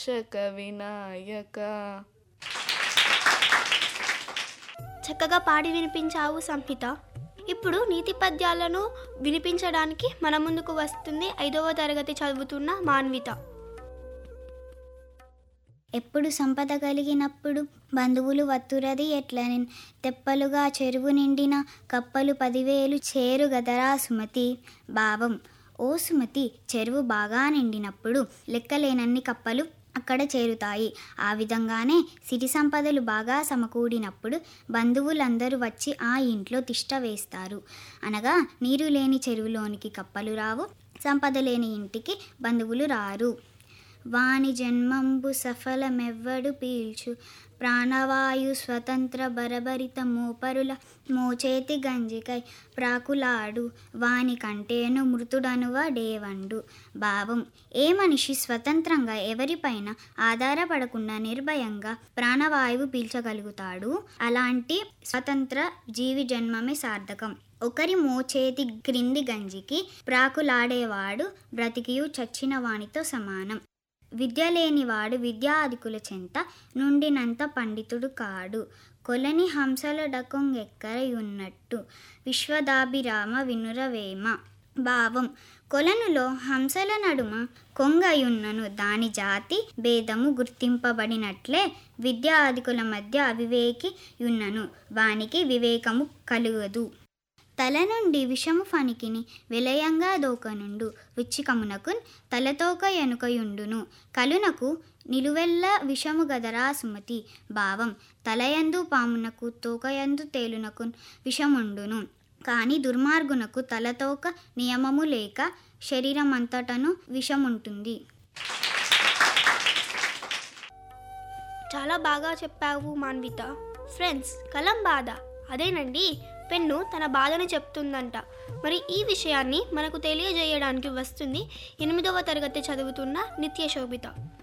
శక వినాయక చక్కగా పాడి వినిపించావు సంహిత ఇప్పుడు నీతి పద్యాలను వినిపించడానికి మన ముందుకు వస్తుంది ఐదవ తరగతి చదువుతున్న మాన్విత ఎప్పుడు సంపద కలిగినప్పుడు బంధువులు వత్తురది ఎట్లనెన్ తెప్పలుగా చెరువు నిండిన కప్పలు పదివేలు చేరు గదరా సుమతి భావం ఓ సుమతి చెరువు బాగా నిండినప్పుడు లెక్కలేనన్ని కప్పలు అక్కడ చేరుతాయి ఆ విధంగానే సిరి సంపదలు బాగా సమకూడినప్పుడు బంధువులందరూ వచ్చి ఆ ఇంట్లో తిష్ట వేస్తారు అనగా నీరు లేని చెరువులోనికి కప్పలు రావు సంపద లేని ఇంటికి బంధువులు రారు వాని జన్మంబు సఫలమెవ్వడు పీల్చు ప్రాణవాయు స్వతంత్ర బరబరిత మోపరుల మోచేతి గంజికై ప్రాకులాడు వాని కంటేను మృతుడనువ డేవండు భావం ఏ మనిషి స్వతంత్రంగా ఎవరిపైన ఆధారపడకుండా నిర్భయంగా ప్రాణవాయువు పీల్చగలుగుతాడు అలాంటి స్వతంత్ర జీవి జన్మమే సార్థకం ఒకరి మోచేతి క్రింది గంజికి ప్రాకులాడేవాడు బ్రతికియు చచ్చిన వానితో సమానం విద్య లేనివాడు విద్యాధికుల చెంత నుండినంత పండితుడు కాడు కొలని హంసల డకొంగెక్కరయున్నట్టు విశ్వదాభిరామ వినురవేమ భావం కొలనులో హంసల నడుమ కొంగయున్నను దాని జాతి భేదము గుర్తింపబడినట్లే విద్యాధికుల మధ్య అవివేకి యున్నను వానికి వివేకము కలుగదు తల నుండి విషము ఫణికిని విలయంగా దోకనుండు రుచికమునకున్ తలతోక ఎనుకయుండును కలునకు నిలువెల్ల విషము గదరా సుమతి భావం తలయందు పామునకు తోకయందు తేలునకున్ విషముండును కానీ దుర్మార్గునకు తలతోక నియమము లేక శరీరమంతటను విషముంటుంది చాలా బాగా చెప్పావు మాన్విత ఫ్రెండ్స్ కలం బాధ అదేనండి పెన్ను తన బాధను చెప్తుందంట మరి ఈ విషయాన్ని మనకు తెలియజేయడానికి వస్తుంది ఎనిమిదవ తరగతి చదువుతున్న నిత్య శోభిత